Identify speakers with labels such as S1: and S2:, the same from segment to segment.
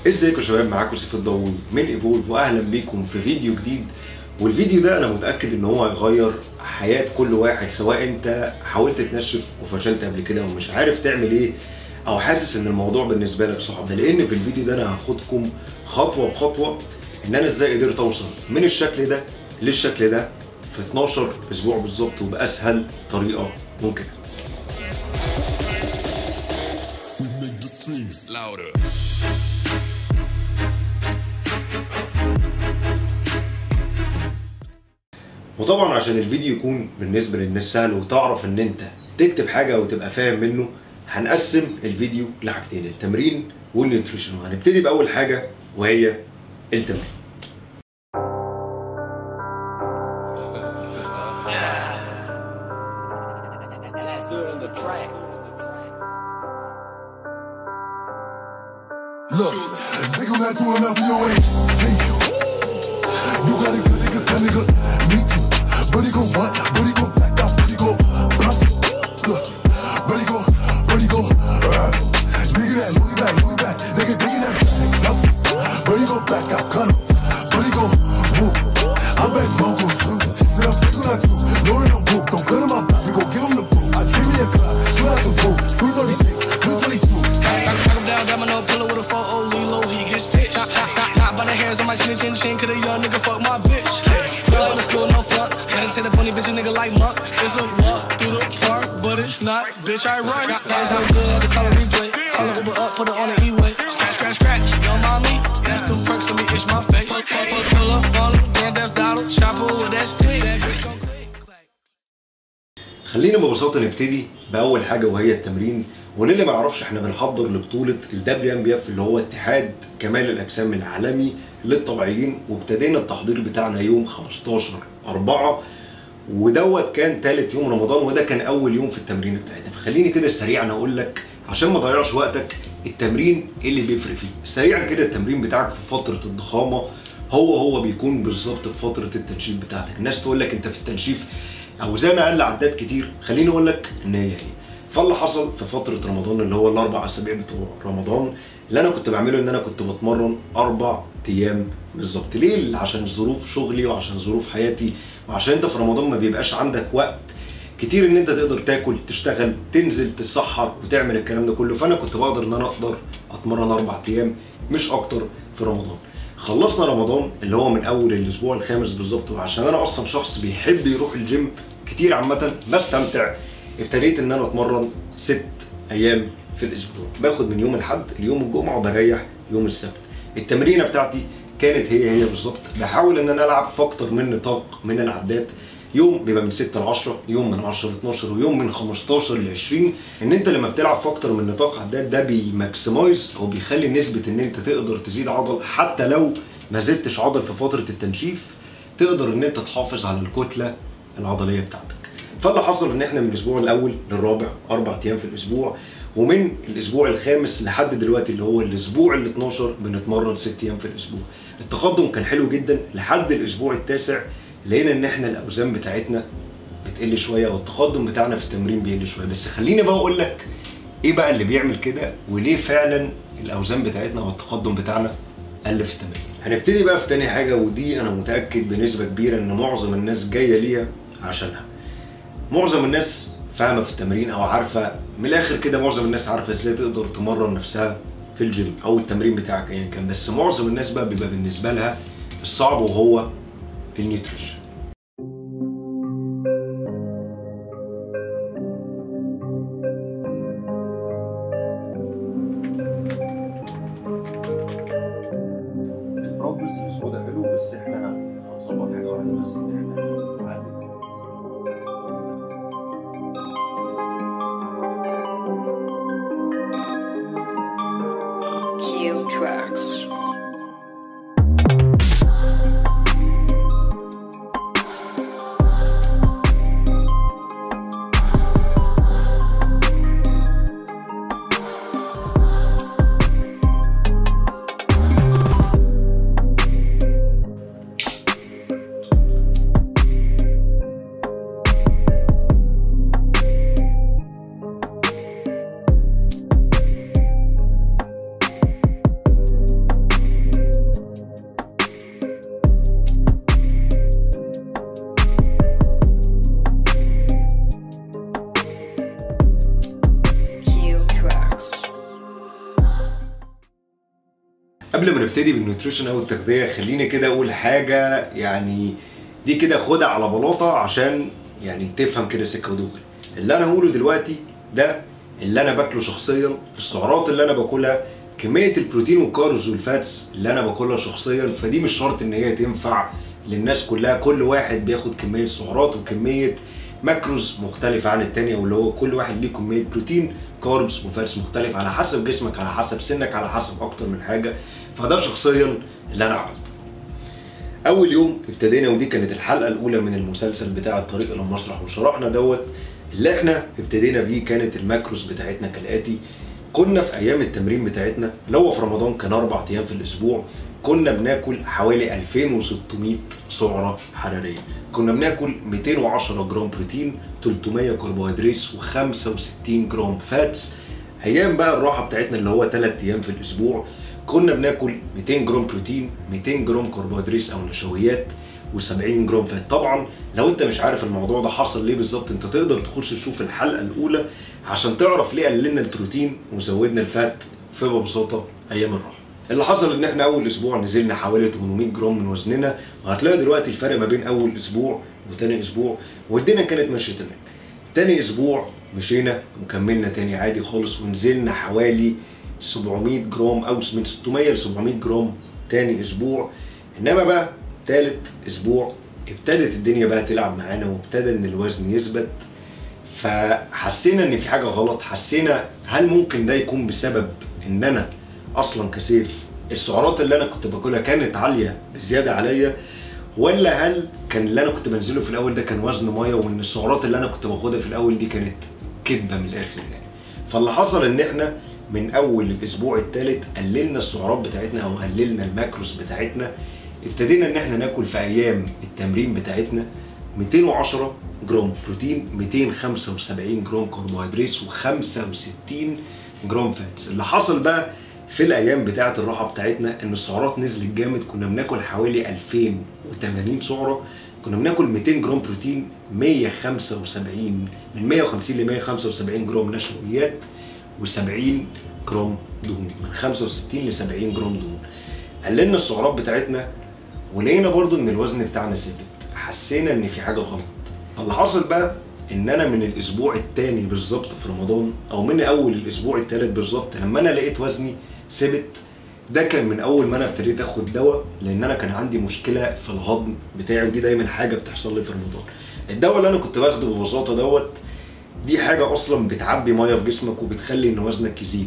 S1: ازيكم يا شباب معاكم سيف الضوي من ايفولف واهلا بيكم في فيديو جديد والفيديو ده انا متاكد ان هو هيغير حياه كل واحد سواء انت حاولت تنشف وفشلت قبل كده ومش عارف تعمل ايه او حاسس ان الموضوع بالنسبه لك صعب ده لان في الفيديو ده انا هاخدكم خطوه بخطوه ان انا ازاي قدرت اوصل من الشكل ده للشكل ده في 12 اسبوع بالظبط وباسهل طريقه ممكنه
S2: We make the streams louder.
S1: وطبعا عشان الفيديو يكون بالنسبه للناس سهل وتعرف ان انت تكتب حاجه وتبقى فاهم منه هنقسم الفيديو لحاجتين التمرين والنيوتريشن وهنبتدي باول حاجه وهي التمرين
S3: Let's do it on the track.
S2: Look, they gon' got to enough, you ain't change you. You got it good, nigga, that nigga need to. But he gon' what? But he gon' back up, but he gon' bust. Look, but he gon' but he gon' uh, dig it that, Louis back, Louis back. Nigga, dig it that back, tough. But he gon' back out, cut him. But he gon' whoop. I bet Mo gon' shoot. Said I'm thinking that too. Lauren on book, don't cut him my back. We gon' give him the boot. I give me a clap, shoot out the roof. 236, 222.
S4: Knock him down, got my no pillow with a 4 oh Lilo, he gets stitched. Knock, knock, knock, knock by the hairs on my chin, chin, chin, could a young nigga fuck my bitch. Club on the school, no front. Meditated bunny bitch, a nigga like Monk. It's a walk through the park, but it's not, bitch, I run. It's so good, I had to call a replay. Call it Uber up, put it on the E-way. Scratch, scratch, scratch, don't mind me. That's the perks, let me itch my face. Pull, pull, pull, pull up on him, grand theft auto, chopper with that stick. That bitch gon' click, clack.
S1: خلينا ببساطه نبتدي باول حاجه وهي التمرين وللي ما يعرفش احنا بنحضر لبطوله الدبليو ام بي اف اللي هو اتحاد كمال الاجسام العالمي للطبيعيين وابتدينا التحضير بتاعنا يوم 15 4 ودوت كان ثالث يوم رمضان وده كان اول يوم في التمرين بتاعتنا فخليني كده سريعا اقول لك عشان ما تضيعش وقتك التمرين ايه اللي بيفرق فيه سريعا كده التمرين بتاعك في فتره الضخامه هو هو بيكون بالظبط في فتره التنشيف بتاعتك الناس تقول لك انت في التنشيف اوزان اقل عدات كتير خليني اقول لك ان هي هي فاللي حصل في فتره رمضان اللي هو الاربع اسابيع بتوع رمضان اللي انا كنت بعمله ان انا كنت بتمرن اربع ايام بالظبط ليه عشان ظروف شغلي وعشان ظروف حياتي وعشان انت في رمضان ما بيبقاش عندك وقت كتير ان انت تقدر تاكل تشتغل تنزل تتصحر وتعمل الكلام ده كله فانا كنت بقدر ان انا اقدر اتمرن اربع ايام مش اكتر في رمضان خلصنا رمضان اللي هو من اول الاسبوع الخامس بالظبط وعشان انا اصلا شخص بيحب يروح الجيم كتير عامه بستمتع ابتديت ان انا اتمرن ست ايام في الاسبوع باخد من يوم الاحد ليوم الجمعه وبريح يوم السبت التمرينه بتاعتي كانت هي هي بالظبط بحاول ان انا العب في اكتر من نطاق من العدات يوم بيبقى من 6 ل 10 يوم من 10 ل 12 ويوم من 15 ل 20 ان انت لما بتلعب في اكتر من نطاق عدات ده بيماكسمايز او بيخلي نسبه ان انت تقدر تزيد عضل حتى لو ما زدتش عضل في فتره التنشيف تقدر ان انت تحافظ على الكتله العضليه بتاعتك فاللي حصل ان احنا من الاسبوع الاول للرابع اربع ايام في الاسبوع ومن الاسبوع الخامس لحد دلوقتي اللي هو الاسبوع ال 12 بنتمرن ست ايام في الاسبوع التقدم كان حلو جدا لحد الاسبوع التاسع لقينا ان احنا الاوزان بتاعتنا بتقل شويه والتقدم بتاعنا في التمرين بيقل شويه بس خليني بقى اقول لك ايه بقى اللي بيعمل كده وليه فعلا الاوزان بتاعتنا والتقدم بتاعنا قل في التمرين هنبتدي بقى في تاني حاجه ودي انا متاكد بنسبه كبيره ان معظم الناس جايه ليها عشانها معظم الناس فاهمه في التمرين او عارفه من الاخر كده معظم الناس عارفه ازاي تقدر تمرن نفسها في الجيم او التمرين بتاعك ايا يعني كان بس معظم الناس بقى بيبقى بالنسبه لها الصعب وهو النيوتريشن البروجرس الاسبوع ده حلو بس احنا هنظبط حاجه واحده بس ان احنا نعلم
S5: Q Tracks.
S1: قبل ما نبتدي بالنيوتريشن او التغذيه خليني كده اقول حاجه يعني دي كده خدها على بلاطه عشان يعني تفهم كده سكه ودغري اللي انا هقوله دلوقتي ده اللي انا باكله شخصيا السعرات اللي انا باكلها كميه البروتين والكاربز والفاتس اللي انا باكلها شخصيا فدي مش شرط ان هي تنفع للناس كلها كل واحد بياخد كميه سعرات وكميه ماكروز مختلفة عن التانية واللي هو كل واحد ليه كمية بروتين كاربس وفاتس مختلف على حسب جسمك على حسب سنك على حسب أكتر من حاجة فده شخصيا اللي أنا عملته. أول يوم ابتدينا ودي كانت الحلقة الأولى من المسلسل بتاع الطريق إلى المسرح وشرحنا دوت اللي احنا ابتدينا بيه كانت الماكروز بتاعتنا كالآتي كنا في أيام التمرين بتاعتنا لو في رمضان كان أربع أيام في الأسبوع كنا بناكل حوالي 2600 سعرة حرارية كنا بناكل 210 جرام بروتين 300 كربوهيدرات و65 جرام فاتس ايام بقى الراحه بتاعتنا اللي هو 3 ايام في الاسبوع كنا بناكل 200 جرام بروتين 200 جرام كربوهيدرات او نشويات و70 جرام فات طبعا لو انت مش عارف الموضوع ده حصل ليه بالظبط انت تقدر تخش تشوف الحلقه الاولى عشان تعرف ليه قللنا البروتين وزودنا الفات في ببساطه ايام الراحه اللي حصل ان احنا اول اسبوع نزلنا حوالي 800 جرام من وزننا وهتلاقي دلوقتي الفرق ما بين اول اسبوع وتاني اسبوع والدنيا كانت ماشيه تمام تاني اسبوع مشينا وكملنا تاني عادي خالص ونزلنا حوالي 700 جرام او من 600 ل 700 جرام تاني اسبوع انما بقى تالت اسبوع ابتدت الدنيا بقى تلعب معانا وابتدى ان الوزن يثبت فحسينا ان في حاجه غلط حسينا هل ممكن ده يكون بسبب ان انا اصلا كسيف السعرات اللي انا كنت باكلها كانت عاليه بزياده عليا ولا هل كان اللي انا كنت بنزله في الاول ده كان وزن ميه وان السعرات اللي انا كنت باخدها في الاول دي كانت كدبه من الاخر يعني فاللي حصل ان احنا من اول الاسبوع الثالث قللنا السعرات بتاعتنا او قللنا الماكروس بتاعتنا ابتدينا ان احنا ناكل في ايام التمرين بتاعتنا 210 جرام بروتين 275 جرام كربوهيدرات و65 جرام فاتس اللي حصل بقى في الايام بتاعه الراحه بتاعتنا ان السعرات نزلت جامد كنا بناكل حوالي 2080 سعره كنا بناكل 200 جرام بروتين 175 من 150 ل 175 جرام نشويات و70 جرام دهون من 65 ل 70 جرام دهون قللنا السعرات بتاعتنا ولقينا برضو ان الوزن بتاعنا ثابت حسينا ان في حاجه غلط فاللي حصل بقى ان انا من الاسبوع الثاني بالظبط في رمضان او من اول الاسبوع الثالث بالظبط لما انا لقيت وزني ثبت ده كان من اول ما انا ابتديت اخد دواء لان انا كان عندي مشكله في الهضم بتاعي ودي دايما حاجه بتحصل لي في رمضان الدواء اللي انا كنت باخده ببساطه دوت دي حاجه اصلا بتعبي ميه في جسمك وبتخلي ان وزنك يزيد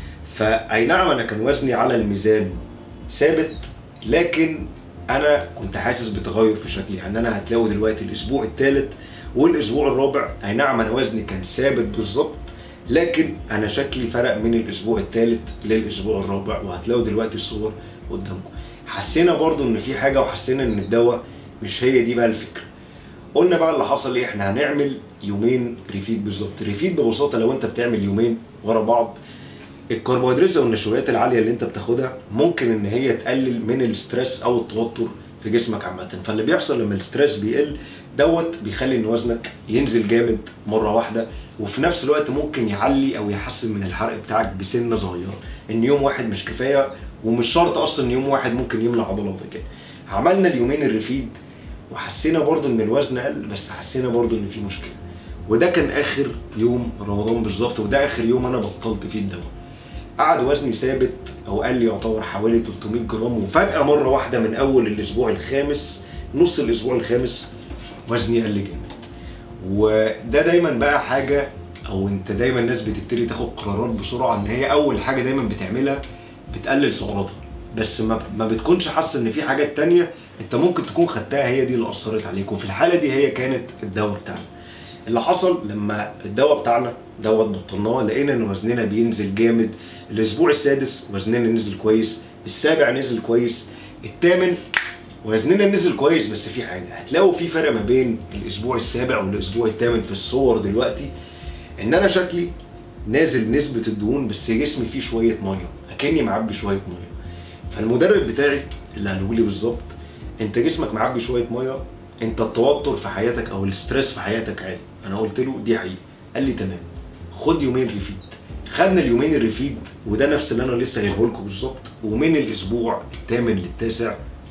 S1: فاي نعم انا كان وزني على الميزان ثابت لكن انا كنت حاسس بتغير في شكلي يعني انا هتلاقوا دلوقتي الاسبوع الثالث والاسبوع الرابع اي نعم انا وزني كان ثابت بالظبط لكن انا شكلي فرق من الاسبوع الثالث للاسبوع الرابع وهتلاقوا دلوقتي الصور قدامكم حسينا برضو ان في حاجه وحسينا ان الدواء مش هي دي بقى الفكره قلنا بقى اللي حصل ايه احنا هنعمل يومين ريفيد بالظبط ريفيد ببساطه لو انت بتعمل يومين ورا بعض الكربوهيدرات او النشويات العاليه اللي انت بتاخدها ممكن ان هي تقلل من الاسترس او التوتر في جسمك عامه فاللي بيحصل لما الاسترس بيقل دوت بيخلي ان وزنك ينزل جامد مره واحده وفي نفس الوقت ممكن يعلي او يحسن من الحرق بتاعك بسنه صغيره ان يوم واحد مش كفايه ومش شرط اصلا ان يوم واحد ممكن يملى عضلاتك يعني عملنا اليومين الريفيد وحسينا برضو ان الوزن قل بس حسينا برضو ان في مشكله وده كان اخر يوم رمضان بالظبط وده اخر يوم انا بطلت فيه الدواء قعد وزني ثابت او قل يعتبر حوالي 300 جرام وفجاه مره واحده من اول الاسبوع الخامس نص الاسبوع الخامس وزني قل جامد وده دايما بقى حاجه او انت دايما الناس بتبتدي تاخد قرارات بسرعه ان هي اول حاجه دايما بتعملها بتقلل سعراتها بس ما, ما بتكونش حاسه ان في حاجات تانية انت ممكن تكون خدتها هي دي اللي اثرت عليك وفي الحاله دي هي كانت الدواء بتاعنا اللي حصل لما الدواء بتاعنا دوت بطلناه لقينا ان وزننا بينزل جامد الاسبوع السادس وزننا نزل كويس السابع نزل كويس الثامن وزننا نزل كويس بس في حاجه هتلاقوا في فرق ما بين الاسبوع السابع والاسبوع الثامن في الصور دلوقتي ان انا شكلي نازل نسبه الدهون بس جسمي فيه شويه ميه اكني معبي شويه ميه فالمدرب بتاعي اللي قاله لي بالظبط انت جسمك معبي شويه ميه انت التوتر في حياتك او الاسترس في حياتك عالي انا قلت له دي حقيقه قال لي تمام خد يومين ريفيد خدنا اليومين الريفيد وده نفس اللي انا لسه قايله لكم بالظبط ومن الاسبوع الثامن للتاسع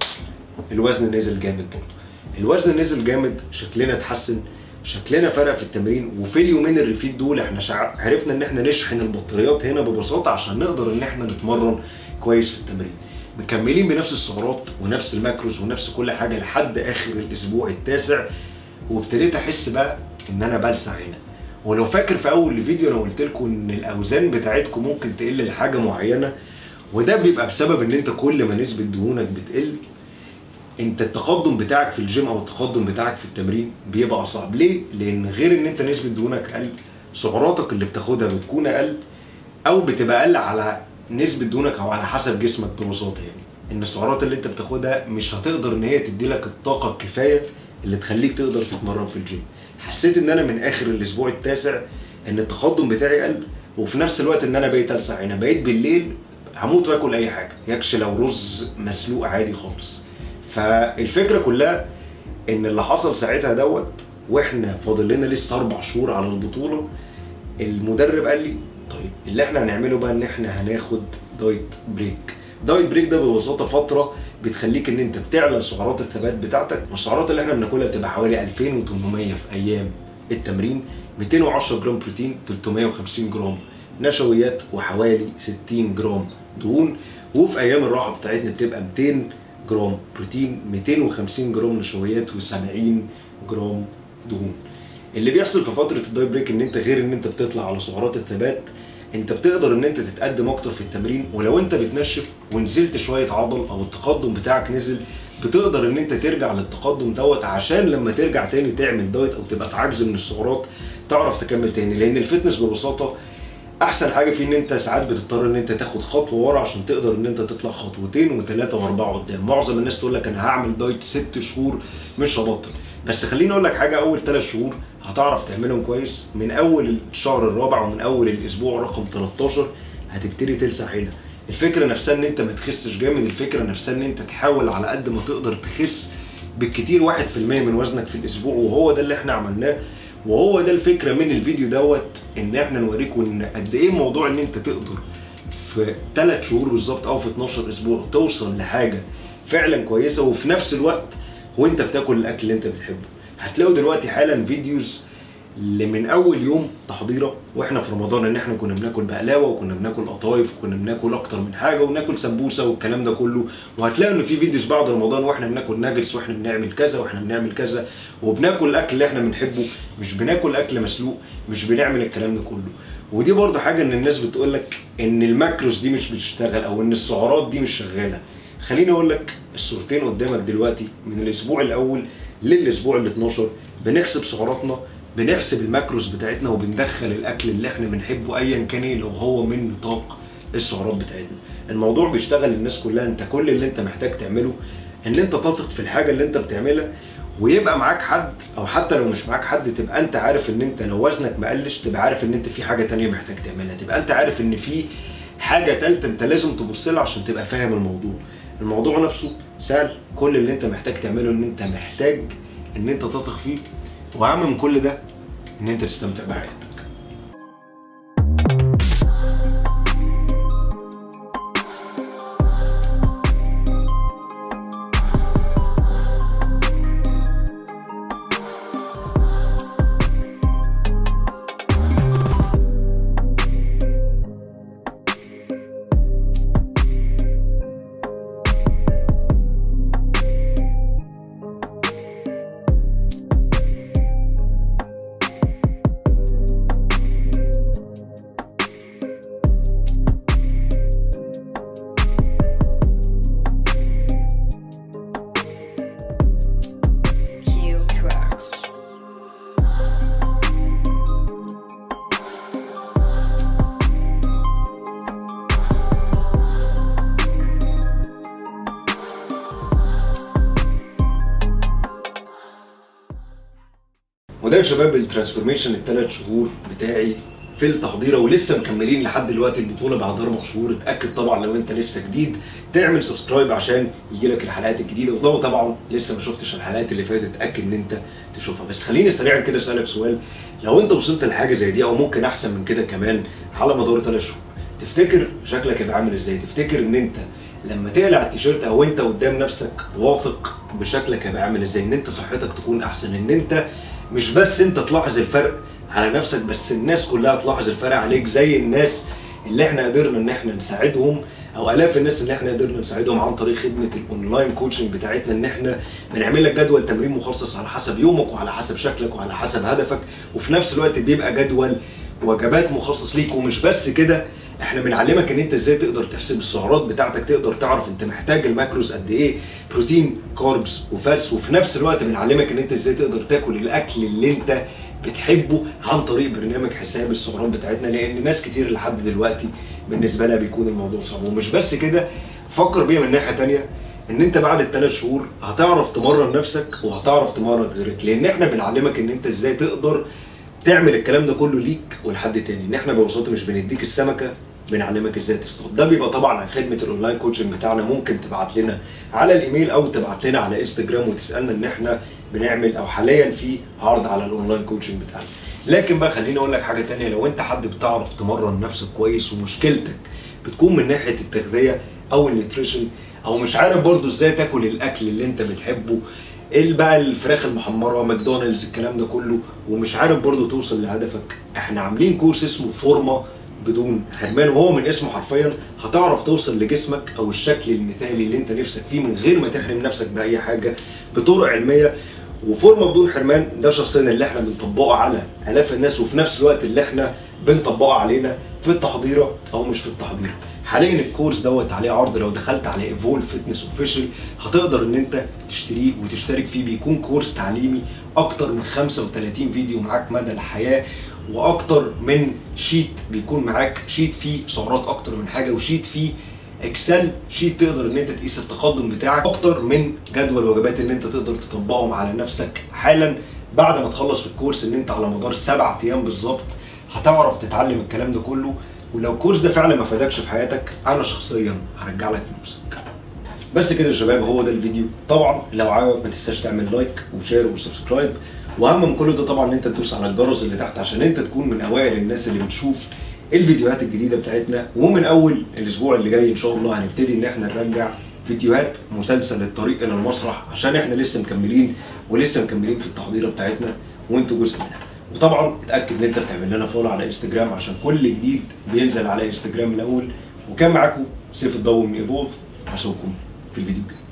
S1: الوزن نزل جامد برضه الوزن نزل جامد شكلنا اتحسن شكلنا فرق في التمرين وفي اليومين الريفيد دول احنا شع... عرفنا ان احنا نشحن البطاريات هنا ببساطه عشان نقدر ان احنا نتمرن كويس في التمرين مكملين بنفس السعرات ونفس الماكروز ونفس كل حاجه لحد اخر الاسبوع التاسع وابتديت احس بقى ان انا بلسع هنا ولو فاكر في اول الفيديو انا قلت لكم ان الاوزان بتاعتكم ممكن تقل لحاجه معينه وده بيبقى بسبب ان انت كل ما نسبه دهونك بتقل انت التقدم بتاعك في الجيم او التقدم بتاعك في التمرين بيبقى اصعب ليه لان غير ان انت نسبه دهونك اقل سعراتك اللي بتاخدها بتكون اقل او بتبقى اقل على نسبه دهونك او على حسب جسمك ببساطه يعني ان السعرات اللي انت بتاخدها مش هتقدر ان هي تدي لك الطاقه الكفايه اللي تخليك تقدر تتمرن في الجيم حسيت ان انا من اخر الاسبوع التاسع ان التقدم بتاعي قل وفي نفس الوقت ان انا بقيت السع انا بقيت بالليل هموت واكل اي حاجه يكش لو رز مسلوق عادي خالص فالفكره كلها ان اللي حصل ساعتها دوت واحنا فاضل لنا لسه اربع شهور على البطوله المدرب قال لي طيب اللي احنا هنعمله بقى ان احنا هناخد دايت بريك دايت بريك ده ببساطه فتره بتخليك ان انت بتعلى سعرات الثبات بتاعتك والسعرات اللي احنا بناكلها بتبقى حوالي 2800 في ايام التمرين 210 جرام بروتين 350 جرام نشويات وحوالي 60 جرام دهون وفي ايام الراحه بتاعتنا بتبقى 200 جرام بروتين 250 جرام نشويات و70 جرام دهون اللي بيحصل في فتره الدايت بريك ان انت غير ان انت بتطلع على سعرات الثبات انت بتقدر ان انت تتقدم اكتر في التمرين ولو انت بتنشف ونزلت شويه عضل او التقدم بتاعك نزل بتقدر ان انت ترجع للتقدم دوت عشان لما ترجع تاني تعمل دايت او تبقى في عجز من السعرات تعرف تكمل تاني لان الفتنس ببساطه احسن حاجه فيه ان انت ساعات بتضطر ان انت تاخد خطوه ورا عشان تقدر ان انت تطلع خطوتين وثلاثه واربعه قدام معظم الناس تقول لك انا هعمل دايت ست شهور مش هبطل بس خليني اقول لك حاجه اول ثلاث شهور هتعرف تعملهم كويس من اول الشهر الرابع ومن اول الاسبوع رقم 13 هتبتدي تلسع هنا الفكره نفسها ان انت ما تخسش جامد الفكره نفسها ان انت تحاول على قد ما تقدر تخس بالكتير 1% من وزنك في الاسبوع وهو ده اللي احنا عملناه وهو ده الفكره من الفيديو دوت ان احنا نوريكم ان قد ايه موضوع ان انت تقدر في 3 شهور بالظبط او في 12 اسبوع توصل لحاجه فعلا كويسه وفي نفس الوقت وانت بتاكل الاكل اللي انت بتحبه هتلاقوا دلوقتي حالا فيديوز اللي من اول يوم تحضيره واحنا في رمضان ان احنا كنا بناكل بقلاوه وكنا بناكل قطايف وكنا بناكل اكتر من حاجه وناكل سمبوسه والكلام ده كله وهتلاقوا ان في فيديوز بعد رمضان واحنا بناكل ناجتس واحنا بنعمل كذا واحنا بنعمل كذا وبناكل الاكل اللي احنا بنحبه مش بناكل اكل مسلوق مش بنعمل الكلام ده كله ودي برضه حاجه ان الناس بتقول لك ان الماكروس دي مش بتشتغل او ان السعرات دي مش شغاله خليني اقول لك الصورتين قدامك دلوقتي من الاسبوع الاول للاسبوع ال 12 بنحسب سعراتنا بنحسب الماكروس بتاعتنا وبندخل الاكل اللي احنا بنحبه ايا كان ايه لو هو من نطاق السعرات بتاعتنا الموضوع بيشتغل للناس كلها انت كل اللي انت محتاج تعمله ان انت تثق في الحاجه اللي انت بتعملها ويبقى معاك حد او حتى لو مش معاك حد تبقى انت عارف ان انت لو وزنك مقلش تبقى عارف ان انت في حاجه تانية محتاج تعملها تبقى انت عارف ان في حاجه تالتة انت لازم تبص لها عشان تبقى فاهم الموضوع الموضوع نفسه سهل كل اللي انت محتاج تعمله ان انت محتاج ان انت تثق فيه واهم من كل ده ان انت تستمتع بحياتك
S5: Q tracks.
S1: وده يا شباب الترانسفورميشن الثلاث شهور بتاعي في التحضيره ولسه مكملين لحد دلوقتي البطوله بعد اربع شهور اتاكد طبعا لو انت لسه جديد تعمل سبسكرايب عشان يجي لك الحلقات الجديده ولو طبعا لسه ما شفتش الحلقات اللي فاتت اتاكد ان انت تشوفها بس خليني سريعا كده اسالك سؤال لو انت وصلت لحاجه زي دي او ممكن احسن من كده كمان على مدار ثلاث شهور تفتكر شكلك هيبقى عامل ازاي تفتكر ان انت لما تقلع التيشيرت او انت قدام نفسك واثق بشكلك هيبقى عامل ازاي ان انت صحتك تكون احسن ان انت مش بس انت تلاحظ الفرق على نفسك بس الناس كلها تلاحظ الفرق عليك زي الناس اللي احنا قدرنا ان احنا نساعدهم او الاف الناس اللي احنا قدرنا نساعدهم عن طريق خدمه الاونلاين كوتشنج بتاعتنا ان احنا بنعمل لك جدول تمرين مخصص على حسب يومك وعلى حسب شكلك وعلى حسب هدفك وفي نفس الوقت بيبقى جدول وجبات مخصص ليك ومش بس كده احنا بنعلمك ان انت ازاي تقدر تحسب السعرات بتاعتك تقدر تعرف انت محتاج الماكروز قد ايه بروتين كاربس وفاتس وفي نفس الوقت بنعلمك ان انت ازاي تقدر تاكل الاكل اللي انت بتحبه عن طريق برنامج حساب السعرات بتاعتنا لان ناس كتير لحد دلوقتي بالنسبه لها بيكون الموضوع صعب ومش بس كده فكر بيها من ناحيه تانية ان انت بعد الثلاث شهور هتعرف تمرن نفسك وهتعرف تمرن غيرك لان احنا بنعلمك ان انت ازاي تقدر تعمل الكلام ده كله ليك ولحد تاني ان احنا ببساطه مش بنديك السمكه بنعلمك ازاي تصطاد ده بيبقى طبعا عن خدمه الاونلاين كوتشنج بتاعنا ممكن تبعت لنا على الايميل او تبعت لنا على انستجرام وتسالنا ان احنا بنعمل او حاليا في عرض على الاونلاين كوتشنج بتاعنا لكن بقى خليني اقول لك حاجه تانية لو انت حد بتعرف تمرن نفسك كويس ومشكلتك بتكون من ناحيه التغذيه او النيوتريشن او مش عارف برضو ازاي تاكل الاكل اللي انت بتحبه ايه بقى الفراخ المحمره ماكدونالدز الكلام ده كله ومش عارف برضو توصل لهدفك احنا عاملين كورس اسمه فورمه بدون حرمان وهو من اسمه حرفيا هتعرف توصل لجسمك او الشكل المثالي اللي انت نفسك فيه من غير ما تحرم نفسك باي حاجه بطرق علميه وفورمه بدون حرمان ده شخصيا اللي احنا بنطبقه على الاف الناس وفي نفس الوقت اللي احنا بنطبقه علينا في التحضيره او مش في التحضيره حاليا الكورس دوت عليه عرض لو دخلت على ايفول فيتنس اوفيشال هتقدر ان انت تشتريه وتشترك فيه بيكون كورس تعليمي اكتر من 35 فيديو معاك مدى الحياه واكتر من شيت بيكون معاك شيت فيه سعرات اكتر من حاجه وشيت فيه اكسل شيت تقدر ان انت تقيس التقدم بتاعك اكتر من جدول وجبات ان انت تقدر تطبقهم على نفسك حالا بعد ما تخلص في الكورس ان انت على مدار سبعة ايام بالظبط هتعرف تتعلم الكلام ده كله ولو الكورس ده فعلا ما فادكش في حياتك انا شخصيا هرجع لك فلوسك بس كده يا شباب هو ده الفيديو طبعا لو عجبك ما تنساش تعمل لايك وشير وسبسكرايب واهم من كل ده طبعا ان انت تدوس على الجرس اللي تحت عشان انت تكون من اوائل الناس اللي بتشوف الفيديوهات الجديده بتاعتنا ومن اول الاسبوع اللي جاي ان شاء الله هنبتدي ان احنا نرجع فيديوهات مسلسل الطريق الى المسرح عشان احنا لسه مكملين ولسه مكملين في التحضيره بتاعتنا وانتوا جزء منها وطبعا اتاكد ان انت بتعمل لنا فولو على انستجرام عشان كل جديد بينزل على انستجرام الاول وكان معاكم سيف الضوء من ايفولف اشوفكم في الفيديو الجاي